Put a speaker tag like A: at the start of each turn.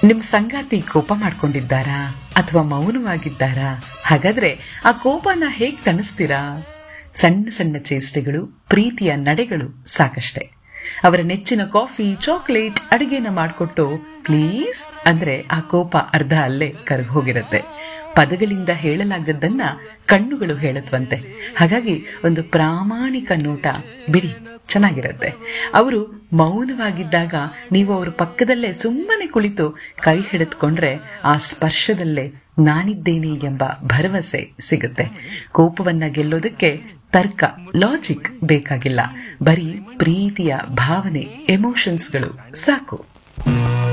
A: ನಿಮ್ ಸಂಗಾತಿ ಕೋಪ ಮಾಡ್ಕೊಂಡಿದ್ದಾರಾ ಅಥವಾ ಮೌನವಾಗಿದ್ದಾರಾ ಹಾಗಾದ್ರೆ ಆ ಕೋಪನ ಹೇಗ್ ತಣಿಸ್ತೀರಾ ಸಣ್ಣ ಸಣ್ಣ ಚೇಷ್ಟೆಗಳು ಪ್ರೀತಿಯ ನಡೆಗಳು ಸಾಕಷ್ಟೆ ಅವರ ನೆಚ್ಚಿನ ಕಾಫಿ ಚಾಕ್ಲೇಟ್ ಅಡಿಗೆನ ಮಾಡಿಕೊಟ್ಟು ಪ್ಲೀಸ್ ಅಂದ್ರೆ ಆ ಕೋಪ ಅರ್ಧ ಅಲ್ಲೇ ಕರಗ್ ಹೋಗಿರುತ್ತೆ ಪದಗಳಿಂದ ಹೇಳಲಾಗದ್ದನ್ನ ಕಣ್ಣುಗಳು ಹೇಳತ್ವಂತೆ ಹಾಗಾಗಿ ಒಂದು ಪ್ರಾಮಾಣಿಕ ನೋಟ ಬಿಡಿ ಚೆನ್ನಾಗಿರುತ್ತೆ ಅವರು ಮೌನವಾಗಿದ್ದಾಗ ನೀವು ಅವ್ರ ಪಕ್ಕದಲ್ಲೇ ಸುಮ್ಮನೆ ಕುಳಿತು ಕೈ ಹಿಡಿದುಕೊಂಡ್ರೆ ಆ ಸ್ಪರ್ಶದಲ್ಲೇ ನಾನಿದ್ದೇನೆ ಎಂಬ ಭರವಸೆ ಸಿಗುತ್ತೆ ಕೋಪವನ್ನ ಗೆಲ್ಲೋದಕ್ಕೆ ತರ್ಕ ಲಾಜಿಕ್ ಬೇಕಾಗಿಲ್ಲ ಬರೀ ಪ್ರೀತಿಯ ಭಾವನೆ ಎಮೋಷನ್ಸ್ಗಳು ಸಾಕು